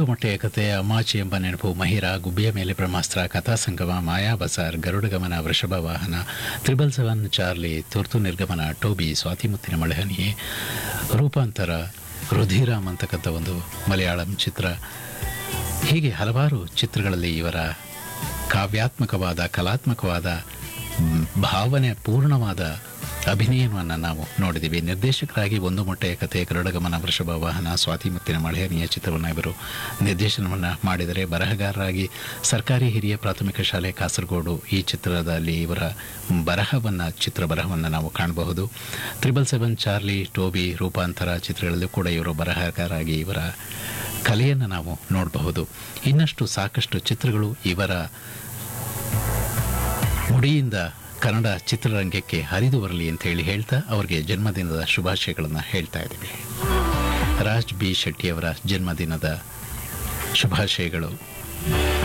ಒಂದು ಮೊಟ್ಟೆಯ ಕತೆ ಅಮಾಚಿ ಎಂಬ ನೆನಪು ಮಹಿರಾ ಗುಬ್ಬಿಯ ಮೇಲೆ ಬ್ರಹ್ಮಾಸ್ತ್ರ ಕಥಾಸಂಗಮ ಮಾಯಾ ಬಸಾರ್ ಗರುಡಗಮನ ವೃಷಭ ವಾಹನ ತ್ರಿಬಲ್ ಸೆವೆನ್ ಚಾರ್ಲಿ ತುರ್ತು ನಿರ್ಗಮನ ಟೋಬಿ ಸ್ವಾತಿಮುತ್ತಿನ ಮಳೆಹನಿಯೇ ರೂಪಾಂತರ ರುಧಿರಾಮ್ ಅಂತಕ್ಕಂಥ ಒಂದು ಮಲಯಾಳಂ ಚಿತ್ರ ಹೀಗೆ ಹಲವಾರು ಚಿತ್ರಗಳಲ್ಲಿ ಇವರ ಕಾವ್ಯಾತ್ಮಕವಾದ ಕಲಾತ್ಮಕವಾದ ಮ್, ಭಾವನೆ ಪೂರ್ಣವಾದ ಅಭಿನಯವನ್ನು ನಾವು ನೋಡಿದ್ದೀವಿ ನಿರ್ದೇಶಕರಾಗಿ ಒಂದು ಮೊಟ್ಟೆಯ ಕತೆ ಗರುಡಗಮನ ವೃಷಭ ವಾಹನ ಸ್ವಾತಿ ಮುತ್ತಿನ ಮಳೆಹನಿಯ ಚಿತ್ರವನ್ನು ಇವರು ನಿರ್ದೇಶನವನ್ನು ಮಾಡಿದರೆ ಬರಹಗಾರರಾಗಿ ಸರ್ಕಾರಿ ಹಿರಿಯ ಪ್ರಾಥಮಿಕ ಶಾಲೆ ಕಾಸರಗೋಡು ಈ ಚಿತ್ರದಲ್ಲಿ ಇವರ ಬರಹವನ್ನು ಚಿತ್ರ ಬರಹವನ್ನು ನಾವು ಕಾಣಬಹುದು ತ್ರಿಬಲ್ ಸೆವೆನ್ ಚಾರ್ಲಿ ಟೋಬಿ ರೂಪಾಂತರ ಚಿತ್ರಗಳಲ್ಲೂ ಕೂಡ ಇವರು ಬರಹಗಾರರಾಗಿ ಇವರ ಕಲೆಯನ್ನು ನಾವು ನೋಡಬಹುದು ಇನ್ನಷ್ಟು ಸಾಕಷ್ಟು ಚಿತ್ರಗಳು ಇವರ ಮುಡಿಯಿಂದ ಕನ್ನಡ ಚಿತ್ರರಂಗಕ್ಕೆ ಹರಿದು ಬರಲಿ ಅಂತ ಹೇಳಿ ಹೇಳ್ತಾ ಅವರಿಗೆ ಜನ್ಮದಿನದ ಶುಭಾಶಯಗಳನ್ನು ಹೇಳ್ತಾ ಇದ್ದೀವಿ ರಾಜ್ ಬಿ ಶೆಟ್ಟಿಯವರ ಜನ್ಮದಿನದ ಶುಭಾಶಯಗಳು